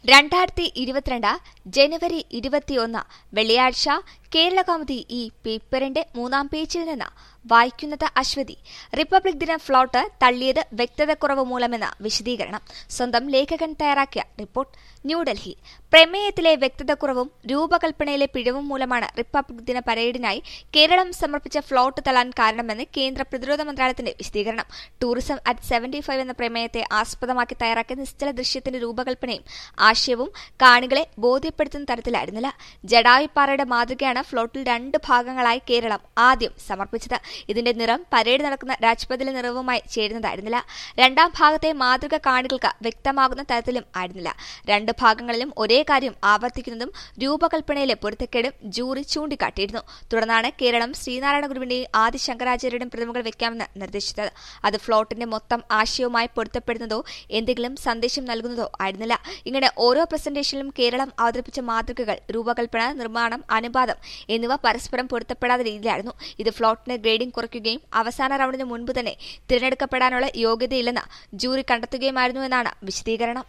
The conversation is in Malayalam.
രണ്ടായിരത്തി ഇരുപത്തിരണ്ട് ജനുവരി ഇരുപത്തിയൊന്ന് വെള്ളിയാഴ്ച കേരള കൗമുദി ഈ പേപ്പറിന്റെ മൂന്നാം പേജിൽ നിന്ന് വായിക്കുന്നത് അശ്വതി റിപ്പബ്ലിക് ദിന ഫ്ലോട്ട് തള്ളിയത് വ്യക്തതക്കുറവ് മൂലമെന്ന വിശദീകരണം സ്വന്തം ലേഖകൻ തയ്യാറാക്കിയ റിപ്പോർട്ട് ന്യൂഡൽഹി പ്രമേയത്തിലെ വ്യക്തതക്കുറവും രൂപകൽപ്പനയിലെ പിഴവും മൂലമാണ് റിപ്പബ്ലിക് ദിന പരേഡിനായി കേരളം സമർപ്പിച്ച ഫ്ലോട്ട് തള്ളാൻ കാരണമെന്ന് കേന്ദ്ര പ്രതിരോധ മന്ത്രാലയത്തിന്റെ വിശദീകരണം ടൂറിസം അറ്റ് സെവന്റി ഫൈവ് എന്ന പ്രമേയത്തെ ആസ്പദമാക്കി തയ്യാറാക്കിയ നിശ്ചല ദൃശ്യത്തിന്റെ രൂപകൽപ്പനയും ആശയവും കാണികളെ ബോധ്യപ്പെടുത്തുന്ന തരത്തിലായിരുന്നില്ല ജഡായുപ്പാറയുടെ മാതൃകയാണ് ഫ്ലോട്ടിൽ രണ്ട് ഭാഗങ്ങളായി കേരളം ആദ്യം സമർപ്പിച്ചത് ഇതിന്റെ നിറം പരേഡ് നടക്കുന്ന രാജ്പഥിലെ നിറവുമായി ചേരുന്നതായിരുന്നില്ല രണ്ടാം ഭാഗത്തെ മാതൃക കാണികൾക്ക് വ്യക്തമാകുന്ന തരത്തിലും ആയിരുന്നില്ല രണ്ട് ഭാഗങ്ങളിലും ഒരേ കാര്യം ആവർത്തിക്കുന്നതും രൂപകൽപ്പനയിലെ പൊരുത്തക്കേടും ജൂറി ചൂണ്ടിക്കാട്ടിയിരുന്നു തുടർന്നാണ് കേരളം ശ്രീനാരായണ ഗുരുവിന്റെയും ആദി ശങ്കരാചാര്യരുടെയും പ്രതിമകൾ വെക്കാമെന്ന് നിർദ്ദേശിച്ചത് അത് ഫ്ലോട്ടിന്റെ മൊത്തം ആശയവുമായി പൊരുത്തപ്പെടുന്നതോ എന്തെങ്കിലും സന്ദേശം നൽകുന്നതോ ആയിരുന്നില്ല ഇങ്ങനെ ഓരോ പ്രസന്റേഷനിലും കേരളം അവതരിപ്പിച്ച മാതൃകകൾ രൂപകൽപ്പന നിർമ്മാണം അനുപാതം എന്നിവ പരസ്പരം പൊരുത്തപ്പെടാത്ത രീതിയിലായിരുന്നു ഇത് ഫ്ലോട്ടിന് ഗ്രേഡിംഗ് കുറയ്ക്കുകയും അവസാന റൌണ്ടിന് മുൻപ് തന്നെ തിരഞ്ഞെടുക്കപ്പെടാനുള്ള യോഗ്യതയില്ലെന്ന് ജൂറി കണ്ടെത്തുകയുമായിരുന്നു എന്നാണ് വിശദീകരണം